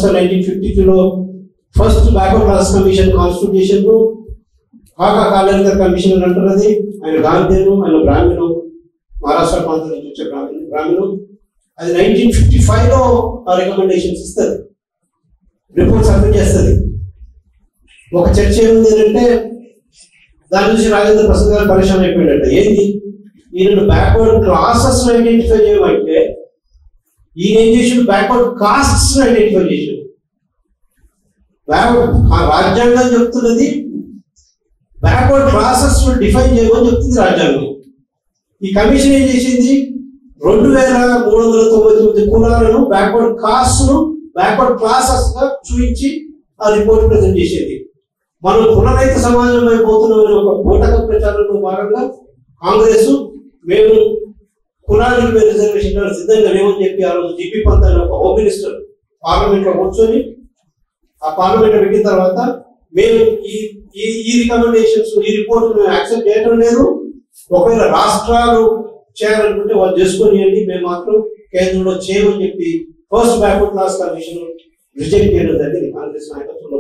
చూస్తారు nineteen fifty టూలో first backward class commission constitute చేసిండ్రు కాకా కాలేకర్ కమిషన్ అని అంటున్నది ఆయన గాంధీను ఆయన బ్రాహ్మణు మహారాష్ట్ర ప్రాంతం నుంచి వచ్చే బ్రాహ్మణు బ్రాహ్మణు అది నైన్టీన్ ఫిఫ్టీ ఫైవ్లో ఆ రికమెండేషన్స్ ఇస్తుంది రిపోర్ట్ సబ్మిట్ చేస్తుంది ఒక చర్చ ఏముంది అంటే దాని నుంచి రాజేంద్ర ప్రసాద్ గారు పరిశ్రమ అయిపోయాడట ఏంది ఈయన బ్యాక్వర్డ్ క్లాసెస్ ఐడెంటిఫై చేయమంటే ఈయన ఏం చేసాడు బ్యాక్వర్డ్ కాస్ట్స్ ఐడెంటిఫై చేసాడు బ్యాక్వర్డ్ ఆ రాజ్యాంగం చెప్తున్నది బ్యాక్వర్డ్ క్లాసెస్ డిఫైన్ చేయమని చెప్తుంది రాజ్యాంగం ఈ కమిషన్ ఏం చేసింది రెండు వేల మూడు వందల తొంభై తొమ్మిది కులాలను బ్యాక్వర్డ్ కాస్ట్ ను బ్యాక్వర్డ్ క్లాసెస్ గా చూపించి ఆ రిపోర్ట్ ప్రజెంట్ చేసేది మనం కులరహిత సమాజం అయిపోతున్నామని ఒక బూటక ప్రచారంలో భాగంగా కాంగ్రెస్ మేము కులానికి మేము రిజర్వేషన్ ఇవ్వడానికి సిద్ధంగా లేవని చెప్పి ఆ రోజు జీపీ పంత్ అనే ఒక హోమ్ మినిస్టర్ పార్లమెంట్ లో కూర్చొని ఆ పార్లమెంట్ పెట్టిన తర్వాత మేము ఈ ఈ ఈ రికమెండేషన్స్ ఈ రిపోర్ట్ మేము యాక్సెప్ట్ చేయడం లేదు ఒకవేళ రాష్ట్రాలు చేయాలనుకుంటే వాళ్ళు చేసుకొనియండి మేము మాత్రం కేంద్రంలో చేయమని చెప్పి first backward class commission reject చేయడం జరిగింది కాంగ్రెస్ నాయకత్వంలో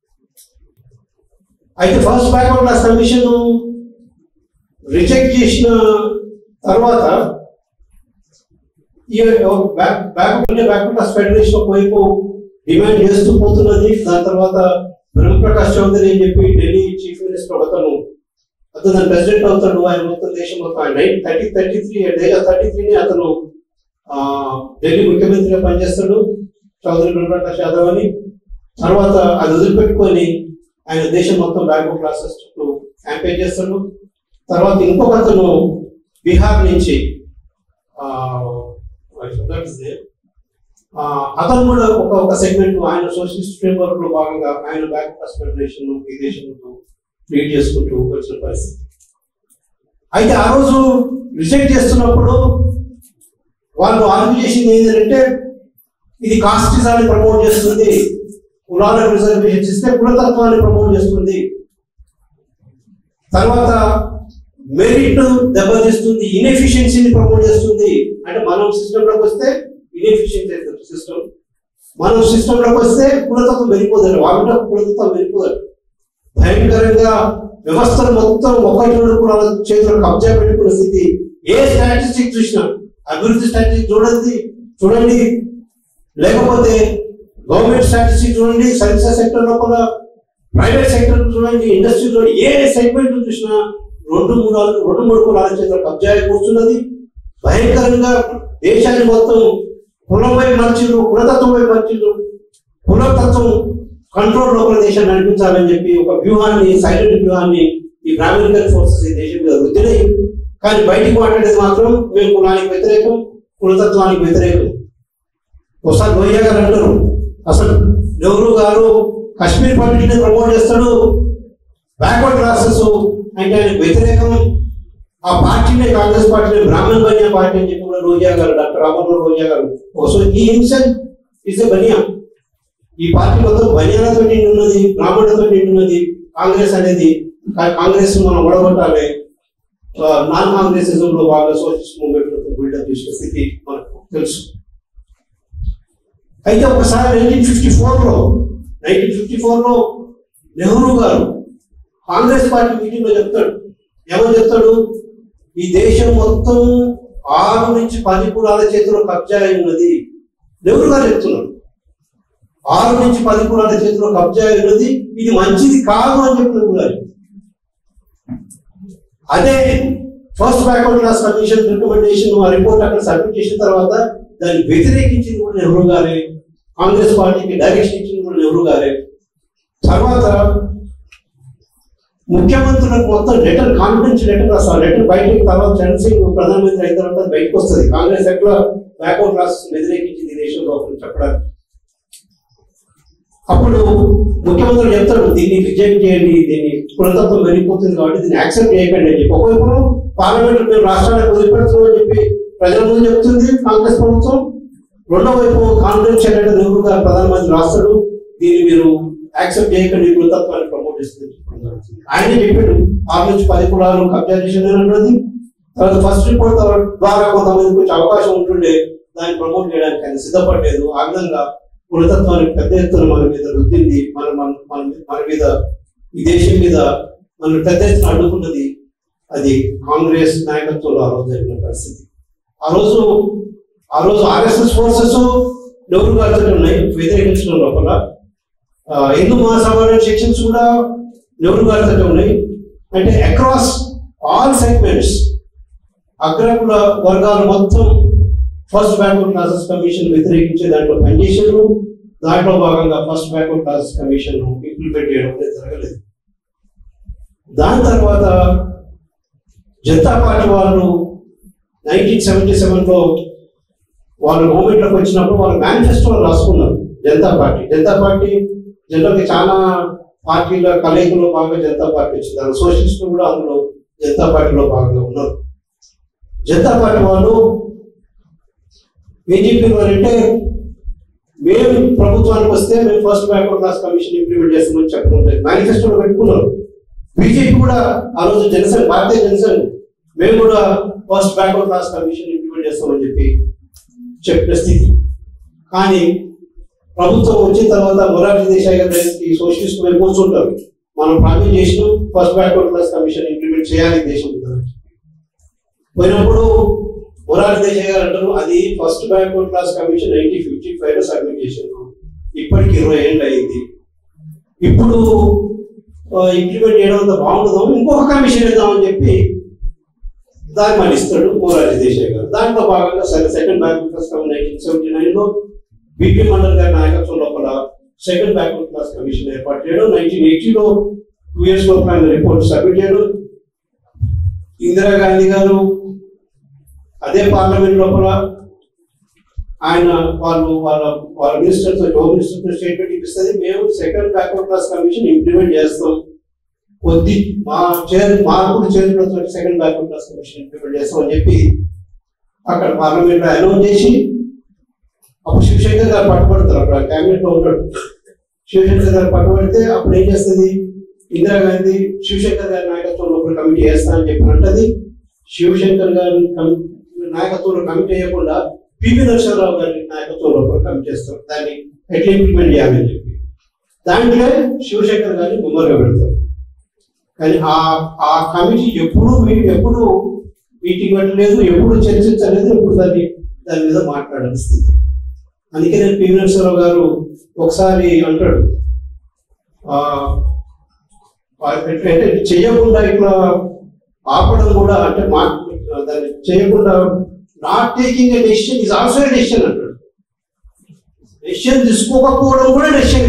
అయితే first backward class commission reject చేసిన తర్వాత ఈ back back backward class federation ఒకవైపు డిమాండ్ చేస్తూ పోతున్నది దాని తర్వాత బ్రహ్మప్రకాష్ చౌదరి అని చెప్పి ఢిల్లీ చీఫ్ మినిస్టర్ అతను అతను దాని ప్రెసిడెంట్ అవుతాడు ఆయన మొత్తం దేశం మొత్తం nine thirty thirty three thirty త్రీని అతను ఆ, ఢిల్లీ ముఖ్యమంత్రిగా పనిచేస్తాడు చౌదరి బ్రహ్మప్రకాష్ యాదవ్ అని తర్వాత అది వదిలిపెట్టుకొని ఆయన దేశం మొత్తం బ్యాక్వర్డ్ క్లాసెస్ చుట్టూ క్యాంపెయిన్ చేస్తాడు తర్వాత ఇంకొక అతను బీహార్ నుంచి ఆ, I forgot his name. ఆ, అతను కూడా ఒక ఒక సెగ్మెంట్ ఆయన సోషలిస్ట్ ఫ్రేమ్వర్క్ లో భాగంగా ఆయన బ్యాక్ క్లాస్ ఫెడరేషన్ ఈ దేశంలో లీడ్ చేసుకుంటూ వచ్చిన పరిస్థితి అయితే ఆ రోజు రిజెక్ట్ చేస్తున్నప్పుడు వాళ్ళు ఆర్గ్యూ చేసింది ఏంటంటే ఇది కాస్టిజాన్ని ప్రమోట్ చేస్తుంది కులాలకు రిజర్వేషన్స్ ఇస్తే కులతత్వాన్ని ప్రమోట్ చేస్తుంది తర్వాత మెరిట్ దెబ్బతీస్తుంది ఇన్ఎఫిషియన్సీని ప్రమోట్ చేస్తుంది అంటే మనం సిస్టంలోకి వస్తే ఇన్ఎఫిషియన్సీ సిస్టమ్ మనం సిస్టంలోకి వస్తే కులతత్వం వెళ్ళిపోదండి వాళ్ళ కులతత్వం వెళ్ళిపోదండి భయంకరంగా వ్యవస్థను మొత్తం ఒకటి రెండు కులాల చేతుల్లో కబ్జా పెట్టుకున్న స్థితి ఏ స్టాటిస్టిక్ చూసినా అభివృద్ధి స్టాటిస్టిక్ చూడండి చూడండి లేకపోతే గవర్నమెంట్ స్టాటిస్టిక్ చూడండి సర్వీసెస్ సెక్టర్ లోపల ప్రైవేట్ సెక్టర్ చూడండి ఇండస్ట్రీ చూడండి ఏ సెగ్మెంట్ చూసినా రెండు మూడు రెండు మూడు కులాల చేతుల్లో కబ్జా అయి కూర్చున్నది భయంకరంగా దేశాన్ని మొత్తం కులం వైపు మర్చిలు కులతత్వం వైపు మర్చిలు కులతత్వం కంట్రోల్ లోపల దేశాన్ని నడిపించాలని చెప్పి ఒక వ్యూహాన్ని సైలెంట్ వ్యూహాన్ని ఈ బ్రాహ్మణికల్ ఫోర్సెస్ ఈ దేశం మీద వృద్ధినాయి కానీ బయటికి మాట్లాడేది మాత్రం మేము కులానికి వ్యతిరేకం కులతత్వానికి వ్యతిరేకం ఒకసారి లోయ్య గారు అంటారు అసలు నెహ్రూ గారు కశ్మీర్ పండిట్ని ప్రమోట్ చేస్తాడు బ్యాక్వర్డ్ క్లాసెస్ అంటే ఆయనకు వ్యతిరేకం ఆ పార్టీనే కాంగ్రెస్ పార్టీని బ్రాహ్మణ బనియా పార్టీ అని చెప్పి కూడా రోజా గారు డాక్టర్ రామరావు రోజా గారు సో ఈ హింసన్ ఇస్ ఎ బనియా ఈ పార్టీ మొత్తం బనియాలతో నిండి ఉన్నది బ్రాహ్మణులతో నిండి ఉన్నది కాంగ్రెస్ అనేది కా- కాంగ్రెస్ మనం ఓడగొట్టాలి ఆ, నాన్ కాంగ్రెసిజం లో బాగా సోషలిస్ట్ మూవ్మెంట్ బిల్డప్ చేసిన స్థితి మనకు తెలుసు అయితే ఒకసారి నైన్టీన్ ఫిఫ్టీ లో నైన్టీన్ ఫిఫ్టీ లో నెహ్రూ గారు కాంగ్రెస్ పార్టీ మీటింగ్ లో చెప్తాడు ఏమని చెప్తాడు ఈ దేశం మొత్తం ఆరు నుంచి పది కులాల చేతిలో కబ్జా అయి ఉన్నది నెహ్రూ గారు చెప్తున్నాడు ఆరు నుంచి పది కులాల చేతిలో కబ్జా అయి ఉన్నది ఇది మంచిది కాదు అని చెప్పి నెహ్రూ గారు అదే first backward class commission recommendation ఆ రిపోర్ట్ అక్కడ సబ్మిట్ చేసిన తర్వాత దాన్ని వ్యతిరేకించింది కూడా నెహ్రూ గారే కాంగ్రెస్ పార్టీకి డైరెక్షన్ ఇచ్చింది కూడా నెహ్రూ గారే తర్వాత ముఖ్యమంత్రులకు మొత్తం లెటర్ కాన్ఫిడెన్స్ లెటర్ రాస్తారు లెటర్ బయటకు తర్వాత చరణ్ సింగ్ ప్రధానమంత్రి అయిన తర్వాత బయటకు వస్తుంది కాంగ్రెస్ ఎట్లా బ్యాక్వర్డ్ క్లాస్ వ్యతిరేకించింది ఈ దేశంలో అని చెప్పడానికి అప్పుడు ముఖ్యమంత్రి చెప్తాడు దీన్ని రిజెక్ట్ చేయండి దీన్ని కులతత్వం వెళ్ళిపోతుంది కాబట్టి దీన్ని యాక్సెప్ట్ చేయకండి అని చెప్పి ఒకవైపు పార్లమెంట్ మేము రాష్ట్రాలకు వదిలిపెడుతున్నాం అని చెప్పి ప్రజల ముందు చెప్తుంది కాంగ్రెస్ ప్రభుత్వం రెండో వైపు కాన్ఫిడెన్షియల్ లెటర్ నెహ్రూ గారు ప్రధానమంత్రి రాస్తాడు దీన్ని మీరు యాక్సెప్ట్ చేయకండి ఈ కులతత్వాన్ని ప్రమోట్ చేస్తుంది ఆయనే చెప్పాడు ఆరు నుంచి పది కులాలు కబ్జా చేసిన అన్నది తర్వాత ఫస్ట్ రిపోర్ట్ ద్వారా కొంతమందికి వచ్చే అవకాశం ఉంటుండే దాన్ని ప్రమోట్ చేయడానికి ఆయన సిద్ధపడలేదు ఆ విధంగా కులతత్వాన్ని పెద్ద ఎత్తున మన మీద రుద్దింది మన మన మన మన మీద ఈ దేశం మీద మనం పెద్ద ఎత్తున అడ్డుకున్నది అది కాంగ్రెస్ నాయకత్వంలో ఆ రోజు జరిగిన పరిస్థితి ఆ రోజు ఆ రోజు ఆర్ఎస్ఎస్ ఫోర్సెస్ నెహ్రూ గారితో ఉన్నాయి వ్యతిరేకించడం లోపల ఆ, హిందూ మహాసభ సెక్షన్స్ కూడా నెహ్రూ గారితో ఉన్నాయి అంటే అక్రాస్ ఆల్ సెగ్మెంట్స్ అగ్రకుల వర్గాలు మొత్తం ఫస్ట్ బ్యాక్వర్డ్ క్లాసెస్ కమిషన్ వ్యతిరేకించే దాంట్లో పనిచేసారు దాంట్లో భాగంగా first backward classes commission implement చేయడం అనేది జరగలేదు దాని తర్వాత జనతా పార్టీ వాళ్ళు నైన్టీన్ సెవెంటీ సెవెన్లో వాళ్ళు గవర్నమెంట్లోకి వచ్చినప్పుడు వాళ్ళు మేనిఫెస్టోలో రాసుకున్నారు జనతా పార్టీ జనతా పార్టీ జనరల్గా చాలా పార్టీల కలయికలో భాగంగా జనతా పార్టీ వచ్చింది దాని సోషలిస్టులు కూడా అందులో జనతా పార్టీలో భాగంగా ఉన్నారు జనతా పార్టీ వాళ్ళు ఏం చెప్పారు అని అంటే మేము ప్రభుత్వానికి వస్తే మేము first backward class commission implement చేస్తామని చెప్పడం మేనిఫెస్టోలో పెట్టుకున్నారు బీజేపీ కూడా ఆ రోజు జనసేన భారతీయ జనసేన మేము కూడా first backward class commission implement చేస్తామని చెప్పి చెప్పిన స్థితి కానీ ప్రభుత్వం వచ్చిన తర్వాత మొరార్జీ దేశాయ్ గారికి సోషలిస్ట్ మేము కూర్చుంటారు మనం ప్రామిస్ చేసినాం first backward class commission implement చేయాలి దేశం ముందర. పోయినప్పుడు మొరార్జీ దేశాయ్ గారు అంటారు అది first backward class commission nineteen fifty five లో సబ్మిట్ చేశారు ఇప్పటికి ఇరవై ఏళ్ళు అయింది ఇప్పుడు ఇంప్లిమెంట్ చేయడం అంత బాగుండదు ఇంకొక కమిషన్ ఇద్దామని చెప్పి దాన్ని మళ్ళీ ఇస్తాడు మోరార్జీ దేశాయ్ గారు దాంట్లో భాగంగా సరే second backward class nineteen seventy nine లో బీపీ మండల్ గారి నాయకత్వం లోపల సెకండ్ బ్యాక్వర్డ్ క్లాస్ కమిషన్ ఏర్పాటు చేయడం నైన్టీన్ ఎయిటీలో టూ ఇయర్స్ లోపల ఆయన రిపోర్ట్ సబ్మిట్ చేయడం ఇందిరాగాంధీ గారు అదే పార్లమెంట్ లోపల ఆయన వాళ్ళు వాళ్ళ వాళ్ళ మినిస్టర్ తో హోమ్ మినిస్టర్ తో స్టేట్మెంట్ ఇప్పిస్తుంది మేము second backward class commission implement చేస్తాం కొద్ది మా చేరు మార్పులు చేరులతో second backward class commission implement చేస్తాం అని చెప్పి అక్కడ పార్లమెంట్ లో అనౌన్స్ చేసి అప్పుడు శివశంకర్ గారు పట్టుబడతారు అక్కడ క్యాబినెట్ లో ఉంటాడు శివశంకర్ గారు పట్టుబడితే అప్పుడు ఏం చేస్తుంది ఇందిరాగాంధీ శివశంకర్ గారి నాయకత్వంలో ఒక కమిటీ వేస్తా అని చెప్పి అంటది శివశంకర్ గారి కమి- నాయకత్వంలో కమిటీ వేయకుండా పివి నరసింహరావు గారి నాయకత్వంలో ఒక కమిటీ చేస్తారు దాన్ని ఎట్లా ఇంప్లిమెంట్ చేయాలని చెప్పి దాంట్లో శివశంకర్ గారిని మెమోరీగా పెడతారు కానీ ఆ ఆ కమిటీ ఎప్పుడు మీ- ఎప్పుడు మీటింగ్ పెట్టలేదు ఎప్పుడు చర్చించలేదు ఎప్పుడు దాన్ని దాని మీద మాట్లాడని స్థితి అందుకే నేను పివి నరసింహరావు గారు ఒకసారి అంటాడు ఆ, ఆ, ఎట్లా అంటే చేయకుండా ఇట్లా ఆపడం కూడా అంటే మా దాన్ని చేయకుండా not taking a decision is also a decision అంటాడు డెసిషన్ తీసుకోకపోవడం కూడా డెసిషన్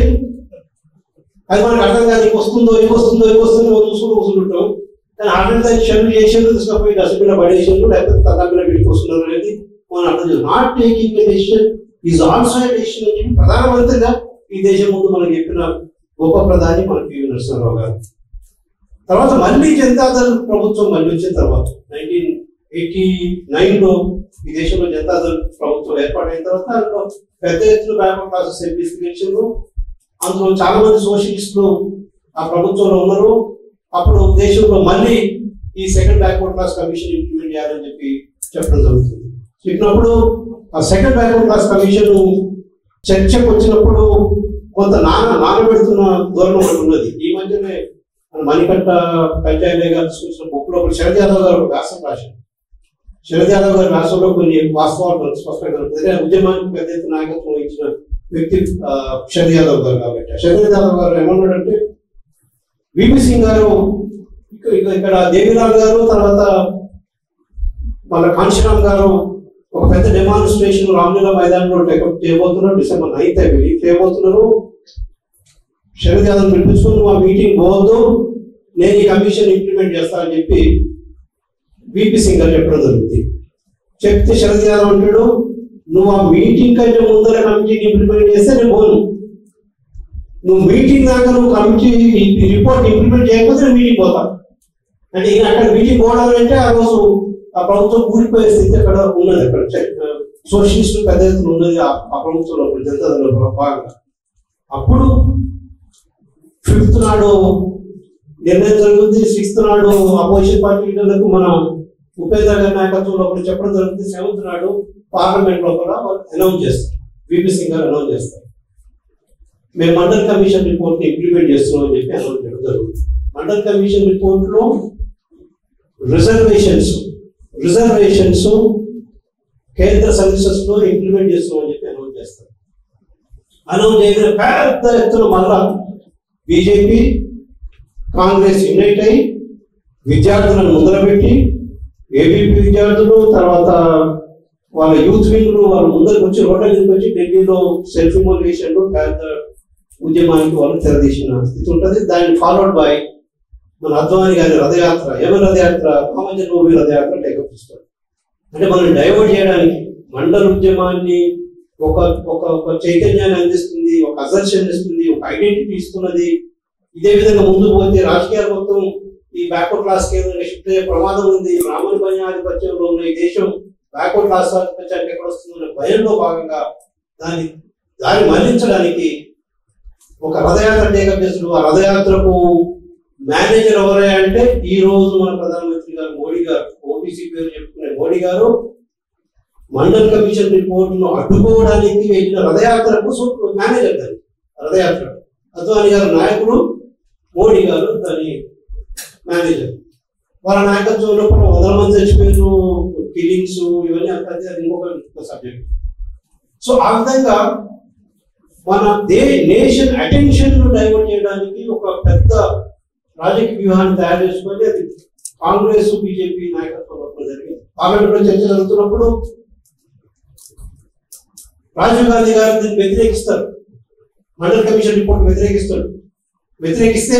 అది మనకు అర్థం కాదు నీకు వస్తుందో ఏం వస్తుందో ఏం వస్తుందో చూసుకుంటూ కూర్చుంటాం కానీ ఆల్రెడీ దాన్ని షెడ్యూల్ చేసేది తీసుకపోయి డస్ట్బిన్ పడేసారు లేకపోతే తదబిన పెట్టుకొస్తున్నారు అనేది మనం అర్థం చేయాలి not taking a decision is also a decision అని చెప్పి ప్రధానమంత్రిగా ఈ దేశం ముందు మనకు చెప్పిన గొప్ప ప్రధాని మన పివి నరసింహారావు గారు తర్వాత మళ్ళీ జనతాదళ్ ప్రభుత్వం మళ్ళీ వచ్చిన తర్వాత నైన్టీన్ ఎయిటీ నైన్ లో ఈ దేశంలో జనతాదళ్ ప్రభుత్వం ఏర్పాటైన తర్వాత అందులో పెద్ద ఎత్తున బ్యాక్వర్డ్ క్లాసెస్ ఎంపీస్ గెలిచారు అందులో చాలా మంది సోషలిస్టులు ఆ ప్రభుత్వంలో ఉన్నారు అప్పుడు దేశంలో మళ్ళీ ఈ second backward class commission implement చేయాలని చెప్పి చెప్పడం జరుగుతుంది చెప్పినప్పుడు ఆ సెకండ్ బ్యాక్వర్డ్ క్లాస్ కమిషన్ చర్చకు వచ్చినప్పుడు కొంత నాన నానబెడుతున్న ధోరణి ఒకటి ఉన్నది ఈ మధ్యనే మన మణికట్ట పంచాయతీ గారు తీసుకొచ్చిన బుక్ లో ఒకటి శరద్ యాదవ్ గారు ఒక వ్యాసం రాశారు శరద్ యాదవ్ గారి వ్యాసంలో కొన్ని వాస్తవాలు మనకు స్పష్టంగా కనపడతాయి. ఉద్యమానికి పెద్ద ఎత్తున నాయకత్వం వహించిన వ్యక్తి ఆ, శరద్ యాదవ్ గారు కాబట్టి ఆ శరద్ యాదవ్ గారు ఏమన్నాడంటే విపి సింగ్ గారు ఇక- ఇక- ఇక్కడ దేవిలాల్ గారు తర్వాత వాళ్ళ కాంశీరామ్ గారు ఒక పెద్ద డెమాన్స్ట్రేషన్ రామ్లీలా మైదానంలో టేకప్ చేయబోతున్నారు డిసెంబర్ నైన్త్ అవి చేయబోతున్నారు శరద్ యాదవ్ పిలిపించుకుని మా మీటింగ్ పోవద్దు నేను ఈ కమిషన్ ఇంప్లిమెంట్ చేస్తానని చెప్పి విపి సింగ్ గారు చెప్పడం జరుగుతుంది చెప్తే శరద్ యాదవ్ అంటాడు నువ్వు ఆ మీటింగ్ కంటే ముందర కమిటీని ఇంప్లిమెంట్ చేస్తే నేను పోను నువ్వు మీటింగ్ దాకా నువ్వు కమిటీ ఈ రిపోర్ట్ ఇంప్లిమెంట్ చేయకపోతే నేను మీటింగ్ పోతా అంటే ఈయన అక్కడ మీటింగ్ పోవడం అంటే ఆ రోజు ఆ ప్రభుత్వం కూలిపోయే స్థితి అక్కడ ఉన్నది అక్కడ సోషలిస్ట్ పెద్ద ఎత్తున ఉన్నది ఆ ఆ ప్రభుత్వంలో జనతాదళ భాగంగా అప్పుడు ఫిఫ్త్ నాడు నిర్ణయం జరుగుతుంది సిక్స్త్ నాడు అపోజిషన్ పార్టీ లీడర్లకు మన ఉపేంద్ర గారి నాయకత్వంలో ఒకటి చెప్పడం జరుగుతుంది సెవెంత్ నాడు పార్లమెంట్ లోపల అనౌన్స్ చేస్తారు విపి సింగ్ గారు అనౌన్స్ చేస్తారు మేము మండల్ కమిషన్ రిపోర్ట్ ని ఇంప్లిమెంట్ చేస్తున్నాం అని చెప్పి అనౌన్స్ చేయడం జరుగుతుంది మండల్ కమిషన్ రిపోర్ట్ లో రిజర్వేషన్స్ రిజర్వేషన్స్ కేంద్ర సర్వీసెస్ లో ఇంప్లిమెంట్ చేస్తున్నాం అని చెప్పి అనౌన్స్ చేస్తారు అనౌన్స్ చేయడం పెద్ద ఎత్తున మళ్ళా బీజేపీ కాంగ్రెస్ యునైట్ అయి విద్యార్థులను ముందరబెట్టి ఏబీపీ విద్యార్థులు తర్వాత వాళ్ళ యూత్ వింగ్లు వాళ్ళు ముందరికి వచ్చి రోడ్ల మీదకి వచ్చి ఢిల్లీలో సెల్ఫ్ ఇమోలేషన్ పెద్ద ఉద్యమానికి వాళ్ళు తెరదీసిన స్థితి ఉంటుంది దాన్ని ఫాలోడ్ బై మన అద్వాని గారి రథయాత్ర ఎవరి రథయాత్ర రామజన్మభూమి రథయాత్ర టేకప్ చేస్తారు అంటే మనం డైవర్ట్ చేయడానికి మండల ఉద్యమాన్ని ఒక ఒక ఒక చైతన్యాన్ని అందిస్తుంది ఒక అజర్షన్ ఇస్తుంది ఒక ఐడెంటిటీ ఇస్తున్నది ఇదే విధంగా ముందుకు పోతే రాజకీయాలు మొత్తం ఈ బ్యాక్వర్డ్ క్లాస్ కేంద్రంగా షిఫ్ట్ అయ్యే ప్రమాదం ఉంది బ్రాహ్మణ పని ఆధిపత్యంలో ఉన్న ఈ దేశం బ్యాక్వర్డ్ క్లాస్ ఆధిపత్యానికి ఎక్కడ వస్తుందనే భయంలో భాగంగా దాన్ని దాన్ని మళ్లించడానికి ఒక రథయాత్ర టేకప్ చేస్తున్నారు ఆ రథయాత్రకు మేనేజర్ ఎవరే అంటే ఈ రోజు మన ప్రధానమంత్రి గారు మోడీ గారు ఓబీసీ పేరు చెప్పుకునే మోడీ గారు మండల్ కమిషన్ రిపోర్టును అడ్డుకోవడానికి వెళ్ళిన రథయాత్రకు సు- మేనేజర్ దాన్ని రథయాత్ర అద్వాని గారు నాయకుడు మోడీ గారు దాని మేనేజర్ వాళ్ళ నాయకత్వంలో కూడా వందల మంది చచ్చిపోయారు కిల్లింగ్స్ ఇవన్నీ అది అది ఇంకొక సబ్జెక్ట్ సో ఆ విధంగా మన దే నేషన్ అటెన్షన్ ను డైవర్ట్ చేయడానికి ఒక పెద్ద రాజకీయ వ్యూహాన్ని తయారు చేసుకొని అది కాంగ్రెస్ బీజేపీ నాయకత్వంలో జరిగింది పార్లమెంట్ లో చర్చ జరుగుతున్నప్పుడు రాజీవ్ గాంధీ గారు దీన్ని వ్యతిరేకిస్తారు మండల్ కమిషన్ రిపోర్ట్ వ్యతిరేకిస్తాడు వ్యతిరేకిస్తే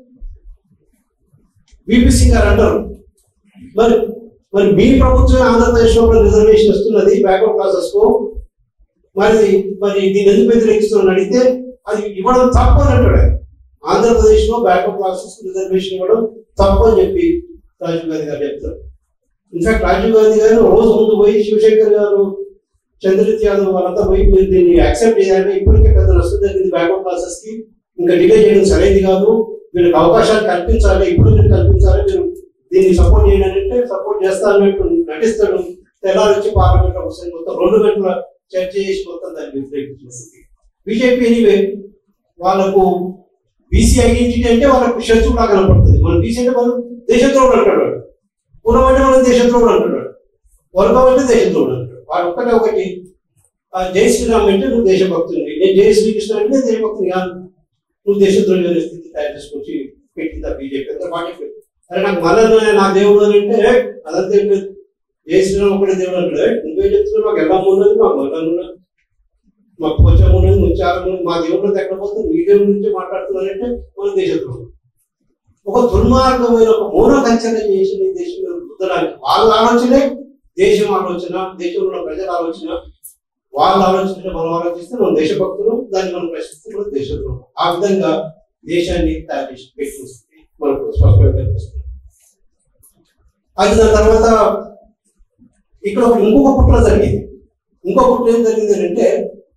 బీపీసీ గారు అంటారు మరి మరి మీ ప్రభుత్వం ఆంధ్రప్రదేశ్ లో కూడా రిజర్వేషన్ వస్తున్నది బ్యాక్వర్డ్ క్లాసెస్ కు మరి మరి దీన్ని ఎందుకు వ్యతిరేకిస్తున్నాను అడిగితే అది ఇవ్వడం తప్పు అని అంటాడు ఆయన. ఆంధ్రప్రదేశ్ లో బ్యాక్వర్డ్ క్లాసెస్ రిజర్వేషన్ ఇవ్వడం తప్పు అని చెప్పి రాజీవ్ గాంధీ గారు చెప్తారు ఇన్ఫాక్ట్ రాజీవ్ గాంధీ గారు రోజు ముందు పోయి శివశంకర్ గారు చంద్రజిత్ యాదవ్ వాళ్ళంతా పోయి మీరు దీన్ని యాక్సెప్ట్ చేయాలి ఇప్పటికే పెద్ద నష్టం జరిగింది బ్యాక్వర్డ్ క్లాసెస్ కి ఇంకా డిలే చేయడం సరైనది కాదు వీళ్ళకి అవకాశాలు కల్పించాలి ఇప్పుడు మీరు కల్పించాలి మీరు దీన్ని సపోర్ట్ చేయండి అంటే సపోర్ట్ చేస్తా అన్నట్టు నటిస్తాడు తెల్లారి వచ్చి పార్లమెంట్ లో కూర్చొని మొత్తం రెండు గంటల చర్చ చేసి మొత్తం దాన్ని వ్యతిరేకించింది బీజేపీ ఎనీవే వాళ్ళకు బీసీ ఐడెంటిటీ అంటే వాళ్ళకు శత్రువులా కనపడుతుంది మన బీసీ అంటే మనం దేశద్రోహుడు అంటాడు వాడు. కులం అంటే మనం దేశద్రోహుడు అంటాడు వాడు. వర్గం అంటే దేశద్రోహుడు అంటాడు వాడు ఒక్కటే ఒకటి ఆ, జై శ్రీరామ్ అంటే నువ్వు దేశభక్తుడివి నేను జై శ్రీకృష్ణ అంటే నేను దేశభక్తుని కాదు నువ్వు దేశద్రోహి అనే స్థితి తయారు చేసుకొచ్చి పెట్టిందా బీజేపీ అంతా బాగా చెప్పారు అరే నాకు మల్లన్న నా దేవుడు అని అంటే "ఏ, అదంతా ఏం లేదు జై శ్రీరామ్ ఒకటే దేవుడు అంటాడు "ఏ, నువ్వే చెప్తున్నావు మాకు ఎల్లమ్మ ఉన్నది మాకు మల్లన్న ఉన్నది మాకు పోచమ్మ ఉన్నది ముత్యాలం ఉన్నది మా దేవుడు ఎక్కడ పోతుంది మీ దేవుడి నుంచి మాట్లాడుతున్నారంటే మన దేశద్రోహం ఒక దుర్మార్గమైన ఒక మూఢకంచన చేసిన ఈ దేశం మీద రుద్దడానికి వాళ్ళ ఆలోచనే దేశం ఆలోచన దేశంలో ఉన్న ప్రజల ఆలోచన వాళ్ళ ఆలోచన మనం ఆలోచిస్తే మనం దేశభక్తులు దాన్ని మనం ప్రశ్నిస్తే మనం దేశద్రోహం ఆ విధంగా దేశాన్ని తయారు చేసి పెట్టిస్తుంది మనకు స్పష్టంగా కనిపిస్తుంది అది దాని తర్వాత ఇక్కడ ఒక ఇంకొక కుట్ర జరిగింది ఇంకొక కుట్ర ఏం జరిగింది అంటే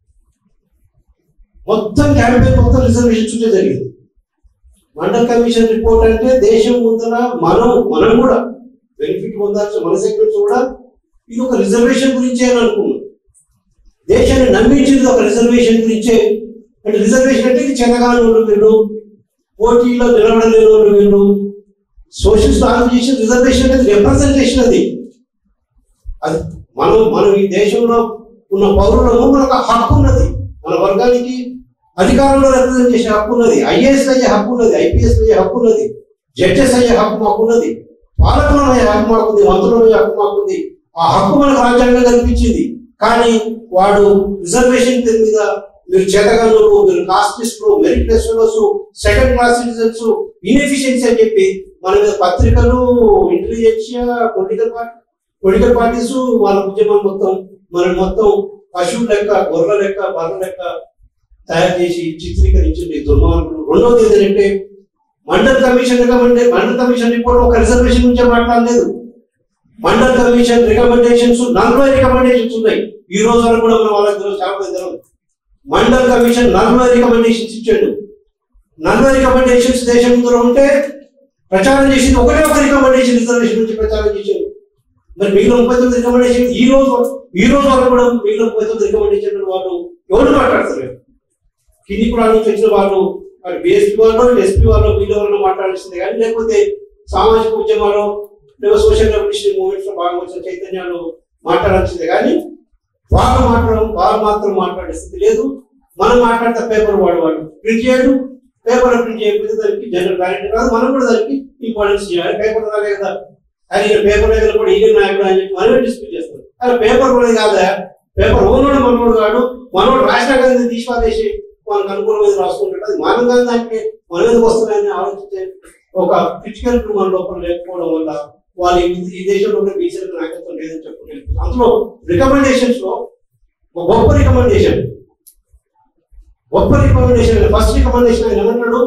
మొత్తం క్యాంపెయిన్ మొత్తం రిజర్వేషన్ చుట్టే జరిగింది మండల్ కమిషన్ రిపోర్ట్ అంటే దేశం ముందర మనం మనం కూడా బెనిఫిట్ పొందాల్సిన మన సెక్యూరిటీ కూడా ఇది ఒక రిజర్వేషన్ గురించే అని అనుకున్నాం దేశాన్ని నమ్మించింది ఒక రిజర్వేషన్ గురించే అంటే రిజర్వేషన్ అంటే ఇది చెన్నగాని వాళ్ళు వీళ్ళు పోటీలో నిలబడలేని వాళ్ళు వీళ్ళు సోషలిస్ట్ ఆర్గనైజేషన్ రిజర్వేషన్ అనేది రిప్రజెంటేషన్ అది అది మనం మనం ఈ దేశంలో ఉన్న పౌరులము మనకు ఆ హక్కు ఉన్నది మన వర్గానికి అధికారంలో రిప్రజెంట్ చేసే హక్కు ఉన్నది ఐఏఎస్ అయ్యే హక్కు ఉన్నది ఐపీఎస్ అయ్యే హక్కు ఉన్నది జడ్జెస్ అయ్యే హక్కు మాకు ఉన్నది పాలకులు అయ్యే హక్కు మాకుంది మంత్రులు అయ్యే హక్కు మాకుంది ఆ హక్కు మనకు రాజ్యాంగం కల్పించింది కానీ వాడు రిజర్వేషన్ పేరు మీద మీరు చేతగానులు మీరు కాస్టిస్టులు merit fellows second class citizens inefficiency అని చెప్పి మన మీద పత్రికలు intelligentsia political party political parties వాళ్ళ ఉద్యమం మొత్తం మనం మొత్తం పశువుల లెక్క గొర్రెల లెక్క బర్రెల లెక్క తయారు చేసి చిత్రీకరించింది దుర్మార్గులు రెండవది ఏంటంటే Mandal commission recommend Mandal commission report ఒక రిజర్వేషన్ నుంచే మాట్లాడలేదు మండల్ కమిషన్ రికమెండేషన్స్ నలభై రికమెండేషన్స్ ఉన్నాయి ఈ రోజు వరకు కూడా మన వాళ్ళకి తెలియదు, చాలా మంది తెలియదు మండల్ కమిషన్ నలభై రికమెండేషన్స్ ఇచ్చాడు నలభై రికమెండేషన్స్ దేశం ముందు ఉంటే ప్రచారం చేసింది ఒకటే ఒక రికమెండేషన్ రిజర్వేషన్ నుంచి ప్రచారం చేశారు మరి మిగిలిన ముప్పై తొమ్మిది రికమెండేషన్ ఈ రోజు ఈ రోజు వరకు కూడా మిగిలిన ముప్పై తొమ్మిది రికమెండేషన్ వాళ్ళు ఎవరు మాట్లాడతలేరు కింది కులాల నుంచి వచ్చిన వాళ్ళు వారు బీఎస్పీ వాళ్ళు ఎస్పీ వాళ్ళు వీళ్ళ వాళ్ళు మాట్లాడాల్సిందే కానీ లేకపోతే సామాజిక ఉద్యమాలు లేదా సోషల్ రెవల్యూషన్ మూవ్మెంట్స్ లో భాగంగా వచ్చిన చైతన్యాలు మాట్లాడాల్సిందే కానీ వాళ్ళు మాట్లాడడం వాళ్ళు మాత్రం మాట్లాడే స్థితి లేదు మనం మాట్లాడితే పేపర్ వాడు వాడు ప్రింట్ చేయడు పేపర్ ప్రింట్ చేయకపోతే దానికి జనరల్ వ్యాలిటీ కాదు మనం కూడా దానికి ఇంపార్టెన్స్ చేయాలి పేపర్ రాలే కదా అది ఈయన పేపర్ దగ్గర కూడా ఈయన నాయకుడు అని చెప్పి మనమే డిస్ప్యూట్ చేస్తాం అది పేపర్ కూడా కాదా పేపర్ ఓనోడు మనోడు కాడు మనోడు రాసినా కానీ తీసి పారేసి మనకు అనుకూలమైన రాసుకుంటాడు అది మనం కానీ దానికి మన మీదకి వస్తున్నాయని ఆలోచించే ఒక క్రిటికల్ మన లోపల లేకపోవడం వల్ల వాళ్ళు ఈ- ఈ దేశంలో ఉన్న బీసీలకు నాయకత్వం లేదని చెప్పుకుంటారు అందులో రికమెండేషన్స్ లో ఒక గొప్ప రికమెండేషన్ గొప్ప రికమెండేషన్ ఫస్ట్ రికమెండేషన్ ఆయన ఏమన్నాడు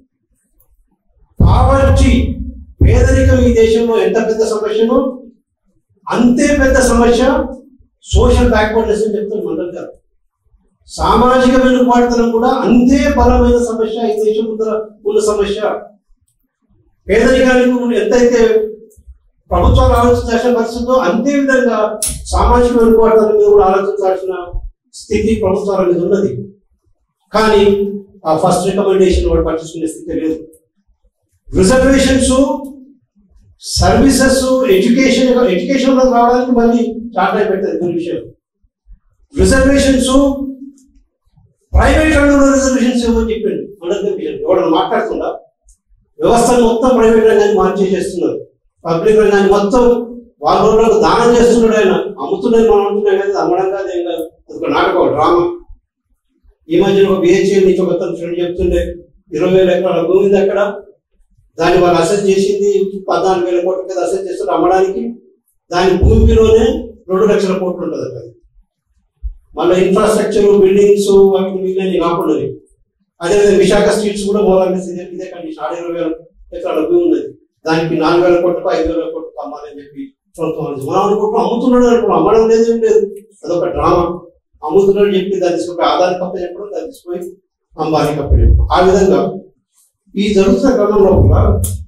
పావర్టీ పేదరికం ఈ దేశంలో ఎంత పెద్ద సమస్యనో అంతే పెద్ద సమస్య సోషల్ బ్యాక్వర్డ్నెస్ అని చెప్తారు మండల్ గారు సామాజిక వెనుకబాటుతనం కూడా అంతే బలమైన సమస్య ఈ దేశం ముందర ఉన్న సమస్య పేదరికానికి ముందు ఎంతైతే ప్రభుత్వాలు ఆలోచించాల్సిన పరిస్థితిలో అంతే విధంగా సామాజిక వెనుకబాటుతనం మీద కూడా ఆలోచించాల్సిన స్థితి ప్రభుత్వాల మీద ఉన్నది కానీ ఆ ఫస్ట్ రికమెండేషన్ వాడు పట్టించుకునే స్థితి లేదు రిజర్వేషన్స్ సర్వీసెస్ ఎడ్యుకేషన్ ఎడ్యుకేషన్ లో రావడానికి మళ్ళీ స్టార్ట్ అయిపోతుంది కొన్ని విషయం రిజర్వేషన్స్ ప్రైవేట్ రంగంలో రిజర్వేషన్స్ ఇవ్వమని చెప్పిండు అందరికీ ఎవడన్నా మాట్లాడుతుందా వ్యవస్థను మొత్తం ప్రైవేట్ రంగాన్ని మార్చేసేస్తున్నారు పబ్లిక్ రంగాన్ని మొత్తం వాళ్ళ వాళ్ళకు దానం చేస్తున్నాడు ఆయన అమ్ముతున్నాడు మనం అంటున్నాం కదా అమ్మడం కాదు ఏం కాదు అది ఒక నాటకం డ్రామా ఈ మధ్యన ఒక బిహెచ్ఎల్ నుంచి ఒక ఫ్రెండ్ చెప్తుండే ఇరవై వేల ఎకరాల భూమి ఉంది అక్కడ దాన్ని వాళ్ళు అసెస్ చేసింది పద్నాలుగు వేల కోట్ల మీద అసెస్ చేస్తారు అమ్మడానికి దాని భూమిలోనే రెండు లక్షల కోట్లు ఉంటుంది అక్కడ మళ్ళీ ఇన్ఫ్రాస్ట్రక్చర్ బిల్డింగ్స్ వాటిని మిగిలినవి కాకుండా అదేవిధంగా విశాఖ స్ట్రీట్స్ కూడా మోరాలి ఇదే ఇదే కండిషన్ ఆరు ఇరవై వేల ఎకరాల భూమి ఉన్నది దానికి నాలుగు వేల కోట్లకు ఐదు వేల కోట్లకు అమ్మాలని చెప్పి ప్రభుత్వం అనేది. మనం అనుకుంటున్నాం అమ్ముతున్నాడు అనుకుంటున్నాం అమ్మడం లేదు ఏం లేదు అదొక డ్రామా అమ్ముతున్నాడు చెప్పి దాన్ని తీసుకుపోయి ఆదాని కప్ప చెప్పడం దాన్ని తీసుకుపోయి అంబానీ కప్ప చెప్పడం ఆ విధంగా ఈ జరుగుతున్న క్రమంలో కూడా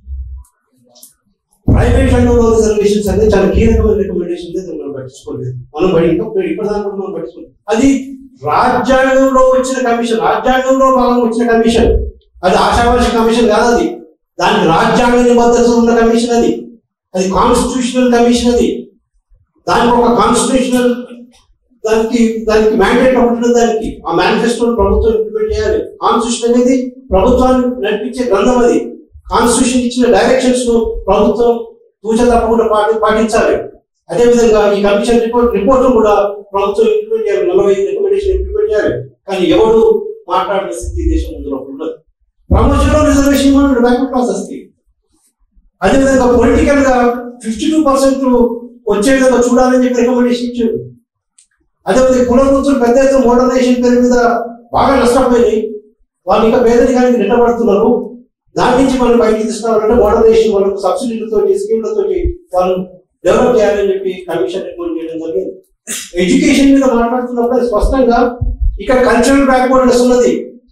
ప్రైవేట్ రంగంలో రిజర్వేషన్స్ అనేది చాలా కీలకమైన రికమెండేషన్ మనం పట్టించుకోలేదు మనం బడి ఇంకా ఇప్పటిదాకా కూడా మనం పట్టించుకోలేదు అది రాజ్యాంగంలో వచ్చిన కమిషన్ రాజ్యాంగంలో భాగంగా వచ్చిన కమిషన్ అది ఆశావాసి కమిషన్ కాదు అది దానికి రాజ్యాంగ నిబద్ధత ఉన్న కమిషన్ అది అది కాన్స్టిట్యూషనల్ కమిషన్ అది దానికి ఒక కాన్స్టిట్యూషనల్ దానికి దానికి మ్యాండేట్ ఉంటుంది దానికి ఆ మేనిఫెస్టో ప్రభుత్వం ఇంప్లిమెంట్ చేయాలి కాన్స్టిట్యూషన్ అనేది ప్రభుత్వాన్ని నడిపించే గ్రంథం అది కాన్స్టిట్యూషన్ ఇచ్చిన డైరెక్షన్స్ ను ప్రభుత్వం తూచ తప్పకుండా పాటి పాటించాలి అదేవిధంగా ఈ కమిషన్ రిపోర్ట్ రిపోర్ట్ కూడా ప్రభుత్వం ఇంప్లిమెంట్ చేయాలి నలభై రికమెండేషన్ ఇంప్లిమెంట్ చేయాలి కానీ ఎవడు మాట్లాడిన స్థితి ఈ దేశం ముందు ఉన్నది ప్రమోషన్ లో రిజర్వేషన్ ఇవ్వడం బ్యాకప్ ప్రాసెస్ కి అదేవిధంగా పొలిటికల్ గా ఫిఫ్టీ టూ పర్సెంట్ వచ్చే విధంగా చూడాలని చెప్పి రికమెండేషన్ ఇచ్చారు అదేవిధంగా కుల వృత్తులు పెద్ద ఎత్తున మోడర్నైజేషన్ పేరు మీద బాగా నష్టపోయినాయి వాళ్ళు ఇంకా పేదరికానికి నిలబడుతున్నారు దాని నుంచి మనం బయటికి తీసుకురావాలంటే మోడర్నైజేషన్ వాళ్ళకు సబ్సిడీలతో స్కీమ్లతో వాళ్ళు డెవలప్ చేయాలని చెప్పి కమిషన్ రికమెండ్ చేయడం జరిగింది ఎడ్యుకేషన్ మీద మాట్లాడుతున్నప్పుడు స్పష్టంగా ఇక్కడ కల్చరల్ బ్యాక్వర్డ్నెస్ ఉన్నది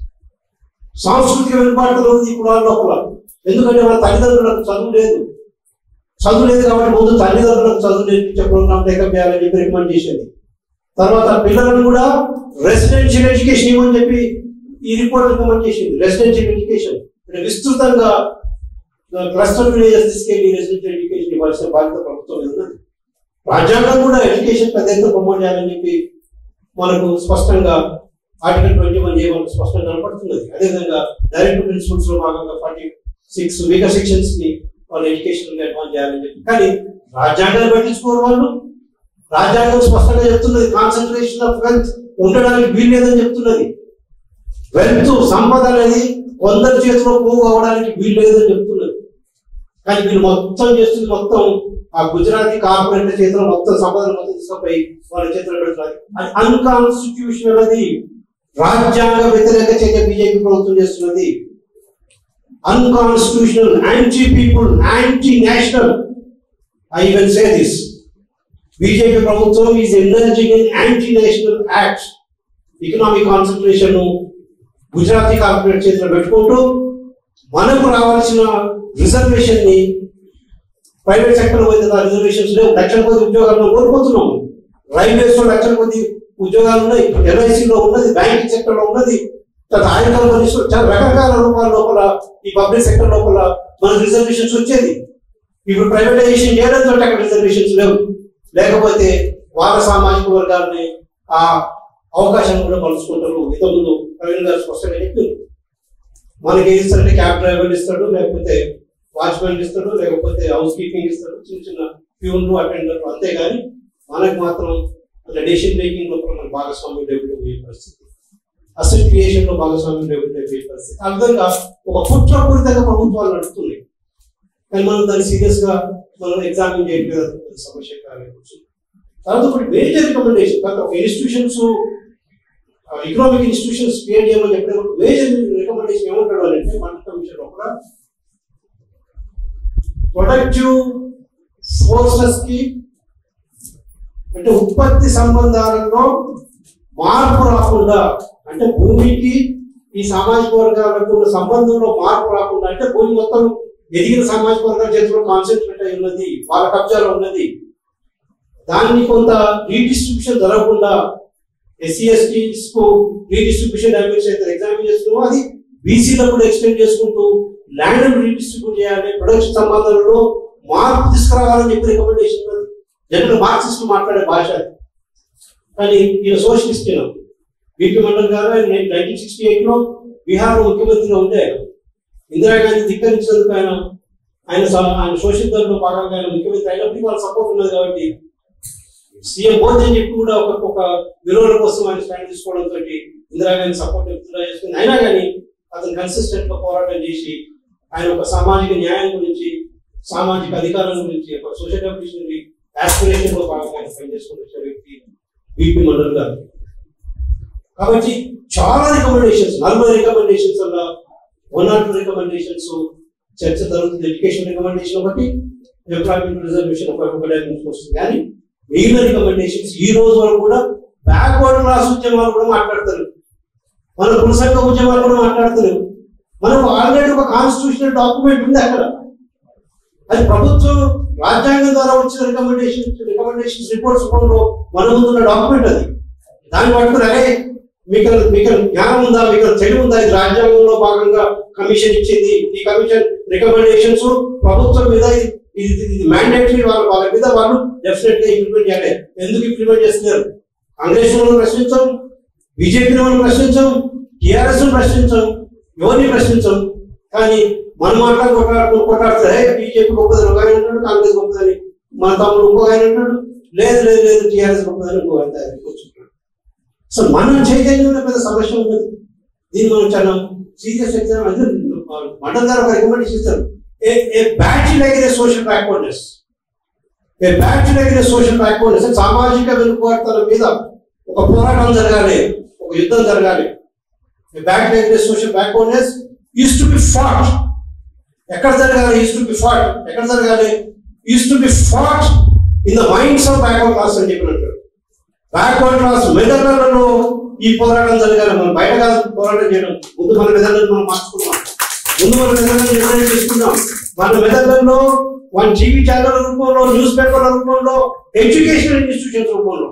సాంస్కృతిక వెనుబాటులో ఉంది ఈ కులాల లోపల ఎందుకంటే వాళ్ళ తల్లిదండ్రులకు చదువు లేదు చదువు లేదు కాబట్టి ముందు తల్లిదండ్రులకు చదువు నేర్పించే ప్రోగ్రామ్ టేకప్ చేయాలని చెప్పి రికమెండ్ చేసేది తర్వాత పిల్లలను కూడా రెసిడెన్షియల్ ఎడ్యుకేషన్ ఇవ్వని చెప్పి ఈ రిపోర్ట్ రికమెండ్ చేసింది రెసిడెన్షియల్ ఎడ్యుకేషన్ అంటే విస్తృతంగా క్లస్టర్ విలేజెస్ తీసుకెళ్లి రెసిడెన్షియల్ ఎడ్యుకేషన్ ఇవ్వాల్సిన బాధ్యత ప్రభుత్వం మీద ఉన్నది రాజ్యాంగం కూడా ఎడ్యుకేషన్ పెద్ద ఎత్తున ప్రమోట్ చేయాలని చెప్పి మనకు స్పష్టంగా ఆర్టికల్ ట్వంటీ వన్ ఏ మనకు స్పష్టంగా కనపడుతున్నది అదేవిధంగా డైరెక్ట్ ప్రిన్సిపల్స్ లో భాగంగా ఫార్టీ సిక్స్ వీకర్ సెక్షన్స్ ని వాళ్ళు ఎడ్యుకేషన్ అడ్వాన్స్ చేయాలని చెప్పి కానీ రాజ్యాంగాన్ని పట్టించుకోరు వాళ్ళు రాజ్యాంగం స్పష్టంగా చెప్తున్నది కాన్సన్ట్రేషన్ ఆఫ్ వెల్త్ ఉండడానికి వీల్లేదని చెప్తున్నది వెల్త్ సంపద అనేది కొందరి చేతిలో పోగు అవడానికి వీల్లేదని చెప్తున్నది కానీ వీళ్ళు మొత్తం చేస్తుంది మొత్తం ఆ గుజరాతీ కార్పొరేట్ చేతిలో మొత్తం సంపదను మొత్తం తీసుకుపోయి వాళ్ళ చేతిలో పెడుతున్నారు అది అన్కాన్స్టిట్యూషనల్ అది రాజ్యాంగ వ్యతిరేక చర్య బీజేపీ ప్రభుత్వం చేస్తున్నది unconstitutional anti people anti national I will say this BJP ప్రభుత్వం is engaging in anti national acts economic concentration Gujarati corporate చేతిలో పెట్టుకుంటూ మనకు రావాల్సిన రిజర్వేషన్ ని ప్రైవేట్ సెక్టర్ పోయిన రిజర్వేషన్స్ లేవు లక్షల కొద్ది ఉద్యోగాలను కోల్పోతున్నాము రైల్వేస్ లో లక్షల కొద్ది ఉద్యోగాలు ఉన్నాయి ఎల్ఐసి లో ఉన్నది బ్యాంకింగ్ సెక్టర్ లో ఉన్నది తర్వాత ఆయిల్ కంపెనీస్ చాలా రకరకాల రూపాల లోపల ఈ పబ్లిక్ సెక్టర్ లోపల మనకు రిజర్వేషన్స్ వచ్చేది ఇప్పుడు ప్రైవేటైజేషన్ చేయడంతో అక్కడ రిజర్వేషన్స్ లేవు లేకపోతే వాళ్ళ సామాజిక వర్గాలని ఆ అవకాశం కూడా మలుచుకుంటారు ఇంతకుముందు ప్రవీణ్ గారు స్పష్టంగా చెప్పింది మనకి ఏం ఇస్తారంటే క్యాబ్ డ్రైవర్ ఇస్తాడు లేకపోతే వాచ్మెన్ ఇస్తాడు లేకపోతే హౌస్ కీపింగ్ ఇస్తాడు చిన్న చిన్న ప్యూన్లు అటెండర్లు అంతేగాని మనకు మాత్రం అంటే డెసిషన్ మేకింగ్ లో మన భాగస్వామ్యం డెవలప్ అయ్యే పరిస్థితి అసెట్ క్రియేషన్ లో భాగస్వామ్యం డెవలప్ అయ్యే పరిస్థితి ఆ విధంగా ఒక కుట్రపూరితంగా ప్రభుత్వాలు నడుస్తున్నాయి కానీ మనం దాన్ని సీరియస్ గా మనం ఎగ్జామిన్ చేయట్లేదు అది పెద్ద సమస్య కాలేదు తర్వాత ఒకటి మేజర్ రికమెండేషన్ తర్వాత ఒక ఇన్స్టిట్యూషన్స్ ఎకనామిక్ ఇన్స్టిట్యూషన్స్ క్రియేట్ చేయమని చెప్పినప్పుడు మేజర్ రికమెండేషన్ ఏమంటాడు అని అంటే మన కమిషన్ లోపల ప్రొడక్టివ్ ఫోర్సెస్ కి అంటే ఉత్పత్తి సంబంధాలలో మార్పు రాకుండా అంటే భూమికి ఈ సామాజిక వర్గాలకు ఉన్న సంబంధంలో మార్పు రాకుండా అంటే భూమి మొత్తం ఎదిగిన సామాజిక వర్గాల చేతిలో కాన్సన్ట్రేట్ అయి ఉన్నది వాళ్ళ కబ్జాలో ఉన్నది దాన్ని కొంత రీడిస్ట్రిబ్యూషన్ జరగకుండా ఎస్సీ ఎస్టీస్ కు రీడిస్ట్రిబ్యూషన్ డామేజ్ అయితే ఎగ్జామిన్ చేస్తున్నాం అది బీసీలో కూడా ఎక్స్టెండ్ చేసుకుంటూ ల్యాండ్ రీడిస్ట్రిబ్యూట్ చేయాలి ప్రొడక్షన్ సంబంధాలలో మార్పు తీసుకురావాలని చెప్పి రికమెండేషన్ జనరల్ మార్క్సిస్ట్ మాట్లాడే భాష అది. కానీ ఈయన సోషలిస్ట్ ఈయన. బిపి మండల్ గారు నైన్టీన్ సిక్స్టీ ఎయిట్ లో బీహార్ ముఖ్యమంత్రిగా ఉండే ఇందిరాగాంధీ ధిక్కరించినందుకు ఆయన ఆయన స- ఆయన సోషల్ దళంలో భాగంగా ఆయన ముఖ్యమంత్రి అయినప్పటికీ వాళ్ళ సపోర్ట్ ఉన్నది కాబట్టి సీఎం మోదీ అని చెప్పి కూడా ఒక ఒక విలువల కోసం ఆయన స్టాండ్ తీసుకోవడంతో ఇందిరాగాంధీ సపోర్ట్ విత్డ్రా చేసుకుంది అయినా కానీ అతను కన్సిస్టెంట్ గా పోరాటం చేసి ఆయన ఒక సామాజిక న్యాయం గురించి సామాజిక అధికారం గురించి ఒక సోషల్ డెవలప్మెంట్ ఆస్పిరేషన్ లో భాగంగా ఆయన పనిచేసుకుంటూ వచ్చే వ్యక్తి బీపీ మండల్ గారు కాబట్టి చాలా రికమెండేషన్స్ నలభై రికమెండేషన్స్ అలా వన్ ఆర్ టూ రికమెండేషన్స్ చర్చ జరుగుతుంది ఎడ్యుకేషన్ రికమెండేషన్ ఒకటి ఎంప్లాయ్మెంట్ రిజర్వేషన్ ఒక ఒక డైమెన్షన్ వస్తుంది కానీ మిగిలిన రికమెండేషన్స్ ఈ రోజు వరకు కూడా బ్యాక్వర్డ్ క్లాస్ ఉద్యమాలు కూడా మాట్లాడతారు మన కులసంఘ ఉద్యమాలు కూడా మాట్లాడతారు మనకు ఆల్రెడీ ఒక కాన్స్టిట్యూషనల్ డాక్యుమెంట్ ఉంది అక్కడ అది ప్రభుత్వం రాజ్యాంగం ద్వారా వచ్చిన రికమెండేషన్ రికమెండేషన్స్ రిపోర్ట్స్ రూపంలో మన ముందు ఉన్న డాక్యుమెంట్ అది దాన్ని పట్టుకుని అరే మీకు మీకు జ్ఞానం ఉందా మీకు తెలివి ఉందా ఇది రాజ్యాంగంలో భాగంగా కమిషన్ ఇచ్చింది ఈ కమిషన్ రికమెండేషన్స్ ప్రభుత్వం మీద ఇది ఇది ఇది మ్యాండేటరీ వాళ్ళ వాళ్ళ మీద వాళ్ళు డెఫినెట్ గా ఇంప్లిమెంట్ చేయాలి ఎందుకు ఇంప్లిమెంట్ చేస్తున్నారు కాంగ్రెస్ మనం ప్రశ్నించాం బీజేపీని మనం ప్రశ్నించాం టిఆర్ఎస్ ప్రశ్నించాం ఎవరిని ప్రశ్నించాం కానీ మనం మాట్లాడి కొట్లాడుతూ కొట్లాడితే బీజేపీ గొప్పదని ఒక ఆయన అంటాడు కాంగ్రెస్ గొప్పదని మన తమ్ముడు ఇంకో ఆయన అంటాడు లేదు లేదు లేదు టిఆర్ఎస్ గొప్పదని ఇంకో ఆయన తయారు కూర్చుంటాడు సో మనం చైతన్యంలో పెద్ద సమస్య ఉన్నది దీన్ని మనం చాలా సీరియస్ ఎగ్జామ్ అంటే మండల్ గారు ఒక రికమెండేషన్ ఇస్తారు a a batch like social backwardness a batch like social backwardness సామాజిక వెనుకబాటుతల మీద ఒక పోరాటం జరగాలి ఒక యుద్ధం జరగాలి a batch like social backwardness use to be fought ఎక్కడ జరగాలి యూస్ టు బి ఫాట్ ఎక్కడ జరగాలి use to be fought in the minds of backward class అని చెప్పినట్టు బ్యాక్వర్డ్ క్లాస్ మెదళ్లలో ఈ పోరాటం జరగాలి మనం బయట కాదు పోరాటం చేయడం ముందు మన మెదళ్ళను మనం మార్చుకున్నాం ముందు మన మెదళ్ళను నిర్ణయం చేసుకున్నాం మన మెదళ్లలో మన టీవీ ఛానల్ రూపంలో న్యూస్ పేపర్ల రూపంలో ఎడ్యుకేషనల్ ఇన్స్టిట్యూషన్స్ రూపంలో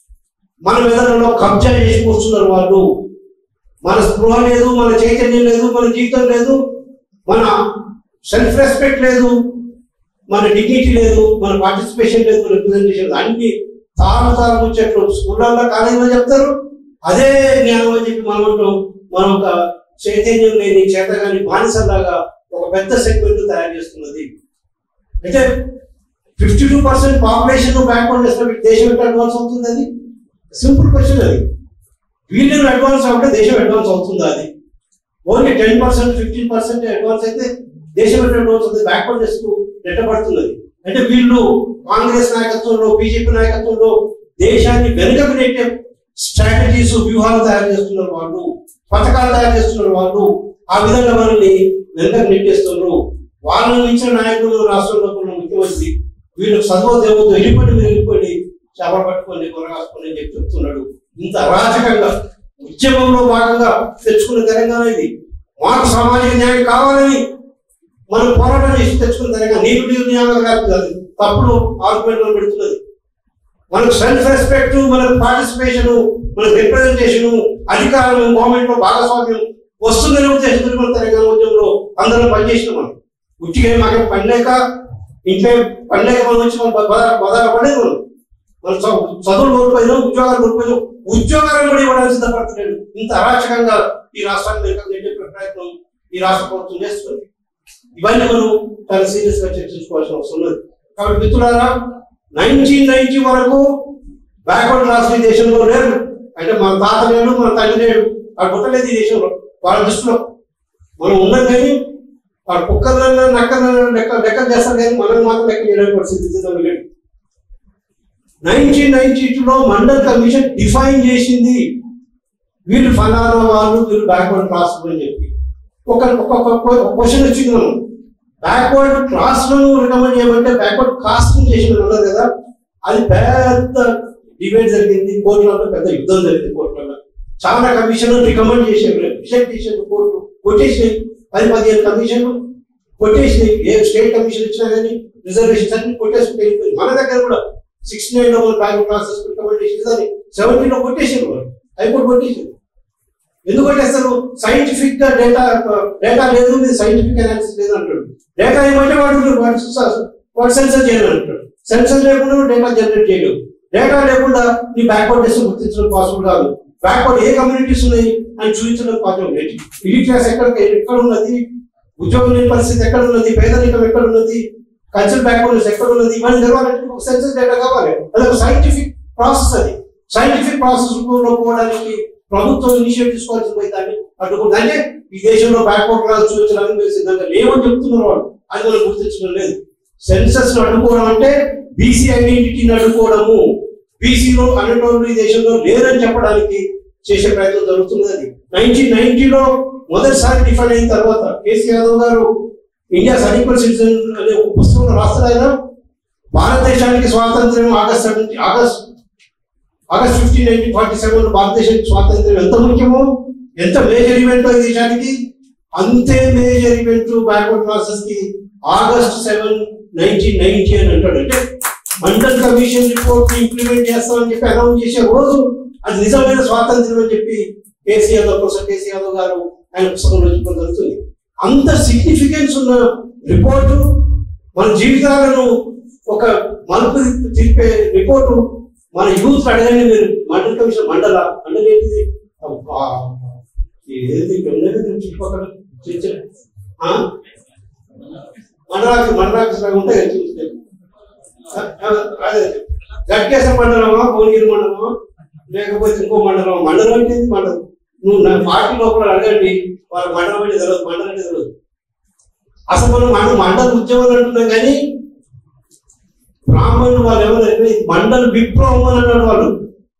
మన మెదళ్ళలో కబ్జా చేసి కూర్చున్నారు వాళ్ళు మన స్పృహ లేదు మన చైతన్యం లేదు మన జీవితం లేదు మన సెల్ఫ్ రెస్పెక్ట్ లేదు మన డిగ్నిటీ లేదు మన పార్టిసిపేషన్ లేదు రిప్రజెంటేషన్ అన్ని తాను తాను ముచ్చట్లు స్కూళ్ళల్లో కాలేజీలో చెప్తారు అదే జ్ఞానం అని చెప్పి మనం అంటాం మనం ఒక చైతన్యం లేని చేతగాని బానిసలాగా ఒక పెద్ద సెగ్మెంట్ తయారు చేస్తున్నది అయితే fifty two percent population backward చేసిన దేశం ఎట్లా అడ్వాన్స్ అవుతుంది అది సింపుల్ క్వశ్చన్ అది వీళ్ళు అడ్వాన్స్ అవ్వడం దేశం అడ్వాన్స్ అవుతుందా అది only ten percent fifteen percent advance అయితే దేశం ఎట్లా అడ్వాన్స్ అవుతుంది బ్యాక్వర్డ్ చేస్తూ నెట్టబడుతున్నది అంటే వీళ్ళు కాంగ్రెస్ నాయకత్వంలో బీజేపీ నాయకత్వంలో దేశాన్ని వెనుకకు నెట్టే స్ట్రాటజీస్ వ్యూహాలు తయారు చేస్తున్నారు వాళ్ళు పథకాలు తయారు చేస్తున్నారు వాళ్ళు ఆ విధంగా మనల్ని వెనుకకు నెట్టేస్తున్నారు వాళ్ళని ఇచ్చిన నాయకులు రాష్ట్రంలో ఉన్న ముఖ్యమంత్రి వీళ్ళు చదువు దేవతో వెళ్ళిపోయి మీరు వెళ్ళిపోయి చేపలు పట్టుకొని కొరగాసుకొని అని చెప్పి చెప్తున్నాడు ఇంత అరాచకంగా ఉద్యమంలో భాగంగా తెచ్చుకున్న తెలంగాణ ఇది మాకు సామాజిక న్యాయం కావాలని మనం పోరాటం చేసి తెచ్చుకున్న తెలంగాణ నీకు నీరు న్యాయం కాదు అది తప్పుడు ఆర్గ్యుమెంట్ పెడుతున్నది మనకు సెల్ఫ్ రెస్పెక్ట్ మనకు పార్టిసిపేషన్ మన రిప్రజెంటేషన్ అధికారం గవర్నమెంట్ లో భాగస్వామ్యం వస్తుందనే ఉద్దేశంతో మన తెలంగాణ ఉద్యమంలో అందరం పనిచేసినాం మనం ఉట్టిగా మాకేం పని లేక ఇంట్లో పని లేక మనం వచ్చి మనం బదాపడేది మనం మన చ- చదువులు కోల్పోయినాం ఉద్యోగాలు కోల్పోయినాం ఉద్యోగాలు కూడా ఇవ్వడానికి సిద్ధపడతలేడు ఇంత అరాచకంగా ఈ రాష్ట్రాన్ని నెట్టే ప్రయత్నం ఈ రాష్ట్ర ప్రభుత్వం చేస్తుంది ఇవన్నీ మనం చాలా సీరియస్ గా చర్చించుకోవాల్సిన అవసరం ఉన్నది కాబట్టి మిత్రులారా నైన్టీన్ నైన్టీ వరకు బ్యాక్వర్డ్ క్లాస్ ఈ దేశంలో లేరు అంటే మన తాత లేడు మన తండ్రి లేడు వాడు పుట్టలేదు ఈ దేశంలో వాళ్ళ దృష్టిలో మనం ఉన్నాం కానీ వాడు కుక్కర్లన్నా నక్కలన్నా లెక్క లెక్క చేస్తారు కానీ మనం మాత్రం లెక్క చేయడానికి పరిస్థితి సిద్ధంగా లేడు నైన్టీన్ నైన్టీ టూలో మండల్ కమిషన్ డిఫైన్ చేసింది వీళ్ళు ఫలానా వాళ్ళు వీళ్ళు బ్యాక్వర్డ్ క్లాస్ అని చెప్పి ఒక ఒక క్వశ్చన్ వచ్చింది మనం బ్యాక్వర్డ్ క్లాస్ రికమెండ్ చేయమంటే బ్యాక్వర్డ్ కాస్ట్ చేసిన ఉన్నారు కదా అది పెద్ద డిబేట్ జరిగింది కోర్టులలో పెద్ద యుద్ధం జరిగింది కోర్టులలో చాలా కమిషన్ రికమెండ్ చేసారు రిజెక్ట్ చేసారు కోర్టు కొట్టేసినాయి పది పదిహేను కమిషన్లు కొట్టేసినాయి ఏ స్టేట్ కమిషన్ ఇచ్చినా కానీ రిజర్వేషన్స్ అన్ని కొట్టేసుకుంటే వెళ్ళిపోయింది మన దగ్గర కూడా సిక్స్ నైన్ లో బ్యాక్ క్లాసెస్ రికమెండ్ చేసింది దాన్ని సెవెంటీన్ లో కొట్టేసారు వాళ్ళు హైకోర్టు కొట్టేసారు ఎందుకు కొట్టేస్తారు సైంటిఫిక్ గా డేటా డేటా లేదు మీరు సైంటిఫిక్ అనాలిసిస్ లేదు అంటాడు డేటా ఏమంటే వాడు వాడు వాడు సెన్సర్ చేయాలి అంటాడు సెన్సర్ లేకుండా డేటా జనరేట్ చేయలేవు డేటా లేకుండా నీ బ్యాక్వర్డ్ డేస్ గుర్తించడం పాసిబుల్ కాదు బ్యాక్వర్డ్ ఏ కమ్యూనిటీస్ ఉన్నాయి అని చూపించడం పాసిబుల్ మిడిల్ క్లాస్ ఎక్కడ ఎక్కడ ఉన్నది ఉద్యోగం లేని పరిస్థితి ఎక్కడ ఉన్నది పేదరికం ఎక్కడ ఉన్నది కల్చర్ బ్యాక్వర్డ్ ఎక్కడ ఉన్నది ఇవన్నీ తెలవాలంటే ఒక సెన్సర్ డేటా కావాలి అది ఒక సైంటిఫిక్ ప్రాసెస్ అది సైంటిఫిక్ ప్రాసెస్ లో పోవడానికి ప్రభుత్వం ఇనిషియేటివ్ తీసుకోవాల్సి పోయి దాన్ని అడ్డుకుంటుంది అంటే ఈ దేశంలో బ్యాక్వర్డ్ క్లాస్ చూపించడానికి మీరు సిద్ధంగా లేవని చెప్తున్నారు వాళ్ళు అది మనం గుర్తించడం లేదు సెన్సస్ అడ్డుకోవడం అంటే బీసీ ఐడెంటిటీని అడ్డుకోవడము బీసీలో అనేటోళ్ళు ఈ దేశంలో లేరని చెప్పడానికి చేసే ప్రయత్నం జరుగుతుంది అది నైన్టీన్ నైన్టీలో మొదటిసారి డిఫైన్ అయిన తర్వాత కేసీ యాదవ్ గారు ఇండియా సర్టిఫికల్ సిటిజన్ అనే ఒక పుస్తకంలో రాస్తారు ఆయన భారతదేశానికి స్వాతంత్ర్యం August seventy August August fifteen nineteen forty seven భారతదేశానికి స్వాతంత్ర్యం ఎంత ముఖ్యమో ఎంత మేజర్ ఈవెంట్ ఈ దేశానికి అంతే మేజర్ ఈవెంట్ బ్యాక్వర్డ్ క్లాసెస్ కి ఆగస్ట్ సెవెన్ నైన్టీన్ నైన్టీ అని అంటాడు అంటే మండల్ కమిషన్ రిపోర్ట్ ఇంప్లిమెంట్ చేస్తామని చెప్పి అనౌన్స్ చేసే రోజు అది నిజమైన స్వాతంత్ర్యం అని చెప్పి KC Yadav professor KC Yadav గారు ఆయన పుస్తకంలో చెప్పడం జరుగుతుంది అంత సిగ్నిఫికెన్స్ ఉన్న రిపోర్టు మన జీవితాలను ఒక మలుపు తిరిపే రిపోర్టు మన యూత్ అడగండి మీరు మండల కమిషన్ మండల మండలి ఏంటిది అబ్బా, ఏది ఇక్కడ ఉన్నది నేను చుట్టుపక్కల చిన్న చిన్న- ఆ? మండలాకి మండలాకి లాగా ఉంటాయి కదా చూస్తే. అ- అ- అదే గట్కేశ్వర మండలమా భువనగిరి మండలమా లేకపోతే ఇంకో మండలం మండలం అంటే ఏంది మండలం నువ్వు నా పార్టీ లోపల అడగండి వాళ్ళ మండలం అంటే తెలియదు మండలం అంటే తెలియదు అసలు మనం మనం మండల ఉద్యమాలు అంటున్నాం కానీ బ్రాహ్మణులు వాళ్ళు ఎవరంటే ఇది మండల విప్లవం అని అన్నాడు వాళ్ళు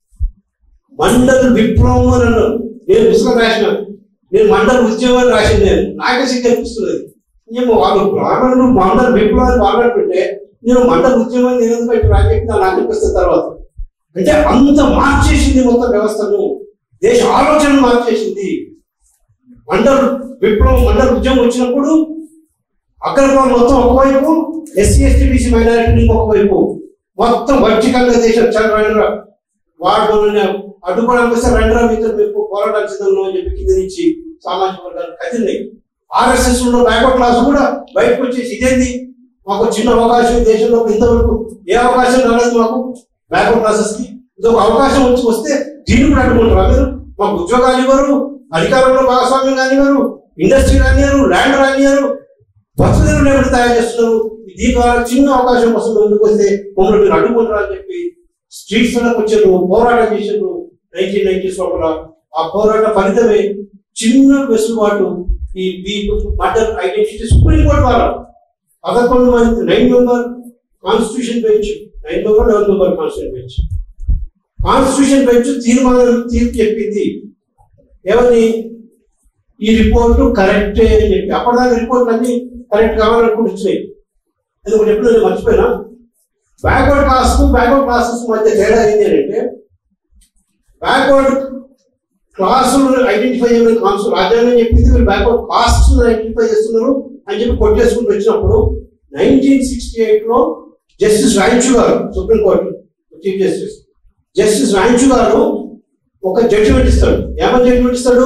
మండల విప్లవం అని అన్నాడు నేను పుస్తకం రాసిన నేను మండల ఉద్యమం అని రాసింది నేను నాకే సిగ్గు అనిపిస్తుంది ఏమో వాళ్ళు బ్రాహ్మణులు మండల విప్లవాన్ని వాడినట్టుంటే నేను మండల ఉద్యమం నేను ఎందుకు పెట్టి రాకెట్ నాకు అనిపిస్తుంది తర్వాత అంటే అంత మార్చేసింది మొత్తం వ్యవస్థను దేశ ఆలోచన మార్చేసింది మండల విప్లవం మండల ఉద్యమం వచ్చినప్పుడు అగ్రకులం మొత్తం ఒకవైపు ఎస్సీ ఎస్టీ బీసీ మైనారిటీ ఒకవైపు మొత్తం వర్టికల్ గా దేశం చాలా రండ్రా వాడు మనల్ని అడ్డుకోవడానికి వస్తే రండ్రా మీతో మేము పోరాటానికి సిద్ధంలో అని చెప్పి కింద నుంచి సామాజిక వర్గాలు కదిలినాయి ఆర్ఎస్ఎస్ లో బ్యాక్వర్డ్ క్లాస్ కూడా బయటకు వచ్చేసి ఇదేంది మాకు చిన్న అవకాశం ఈ దేశంలో ఇంతవరకు ఏ అవకాశం రాలేదు మాకు బ్యాక్వర్డ్ క్లాసెస్ కి ఇది ఒక అవకాశం వచ్చి వస్తే దీన్ని కూడా అడ్డుకుంటారా మీరు మాకు ఉద్యోగాలు ఇవ్వరు అధికారంలో భాగస్వామ్యం కానివ్వరు ఇండస్ట్రీ రానియరు ల్యాండ్ రానియరు వసతులు లేకుండా తయారు చేస్తున్నారు దీని ద్వారా చిన్న అవకాశం కోసం ముందుకు వస్తే మమ్మల్ని మీరు అడ్డుకుంటారు అని చెప్పి స్ట్రీట్స్ లోకి వచ్చారు పోరాటం చేశారు నైన్టీన్ నైన్టీస్ లోపల ఆ పోరాట ఫలితమే చిన్న వెసులుబాటు ఈ మటర్ ఐడెంటిటీ సుప్రీం కోర్టు ద్వారా పదకొండు మంది nine member constitution bench nine member eleven member constitution bench constitution bench తీర్మానం తీర్పు చెప్పింది ఏమని ఈ రిపోర్టు కరెక్టే అని చెప్పి అప్పటిదాకా రిపోర్ట్ అన్ని కరెక్ట్ కావాలనుకుంటూ వచ్చినాయి అది ఒకటి ఎప్పుడు నేను మర్చిపోయినా బ్యాక్వర్డ్ క్లాస్ బ్యాక్వర్డ్ క్లాసెస్ మధ్య తేడా ఏంటి అని అంటే బ్యాక్వర్డ్ క్లాసులు ఐడెంటిఫై చేయమని కాన్సు రాజ్యాంగం చెప్పింది మీరు బ్యాక్వర్డ్ క్లాసెస్ ఐడెంటిఫై చేస్తున్నారు అని చెప్పి కొట్టేసుకుంటూ వచ్చినప్పుడు నైన్టీన్ సిక్స్టీ ఎయిట్ లో జస్టిస్ రాయించు గారు సుప్రీంకోర్టు చీఫ్ జస్టిస్ జస్టిస్ రాయించు గారు ఒక జడ్జిమెంట్ ఇస్తాడు ఏమని జడ్జిమెంట్ ఇస్తాడు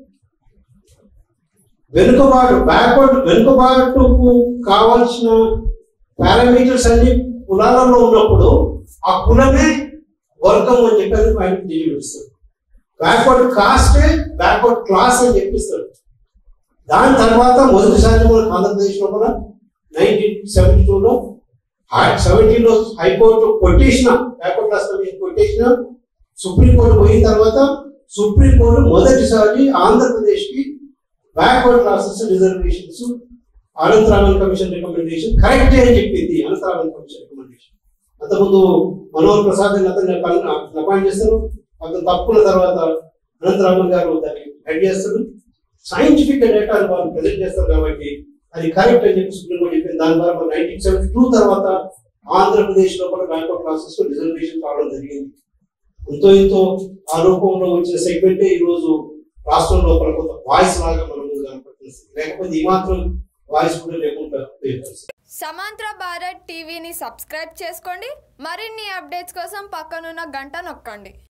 వెనుకబాటు బ్యాక్వర్డ్ వెనుకబాటుకు కావాల్సిన పారామీటర్స్ అన్ని కులాలలో ఉన్నప్పుడు ఆ కులమే వర్గం అని చెప్పేది ఆయన జడ్జిమెంట్ ఇస్తాడు బ్యాక్వర్డ్ కాస్టే బ్యాక్వర్డ్ క్లాస్ అని చెప్పిస్తాడు దాని తర్వాత మొదటిసారి మనకు ఆంధ్రప్రదేశ్లో కూడా నైన్టీన్ సెవెంటీ టూలో సెవెంటీలో హైకోర్టు కొట్టేసిన బ్యాక్వర్డ్ క్లాస్ కమిషన్ కొట్టేసిన సుప్రీంకోర్టు పోయిన తర్వాత సుప్రీంకోర్టు మొదటిసారి ఆంధ్రప్రదేశ్ కి backward classes reservations Anantharaman commission recommendation కరెక్టే అని చెప్పింది అనంతరామన్ కమిషన్ రికమెండేషన్ అంతకుముందు మనోహర్ ప్రసాద్ అని అతన్ని అపాయింట్ చేస్తారు అతను తప్పుల తర్వాత అనంతరామన్ గారు దాన్ని హెడ్ చేస్తారు సైంటిఫిక్ డేటా వాళ్ళు ప్రజెంట్ చేస్తారు కాబట్టి అది కరెక్ట్ అని చెప్పి సుప్రీంకోర్టు చెప్పింది దాని ద్వారా నైన్టీన్ సెవెంటీ టూ తర్వాత ఆంధ్రప్రదేశ్ లో కూడా బ్యాంక్ క్లాసెస్ రిజర్వేషన్ కావడం జరిగింది ఎంతో ఎంతో ఆ రూపంలో వచ్చిన సెగ్మెంటే ఈ రోజు రాష్ట్రం లోపల కొంత వాయిస్ లాగా మనం ముందు కనపడుతుంది లేకపోతే ఈ మాత్రం వాయిస్ కూడా లేకుండా పోయే పరిస్థితి. సమాంతర భారత్ టీవీని సబ్స్క్రైబ్ చేసుకోండి మరిన్ని అప్డేట్స్ కోసం పక్కనున్న గంట నొక్కండి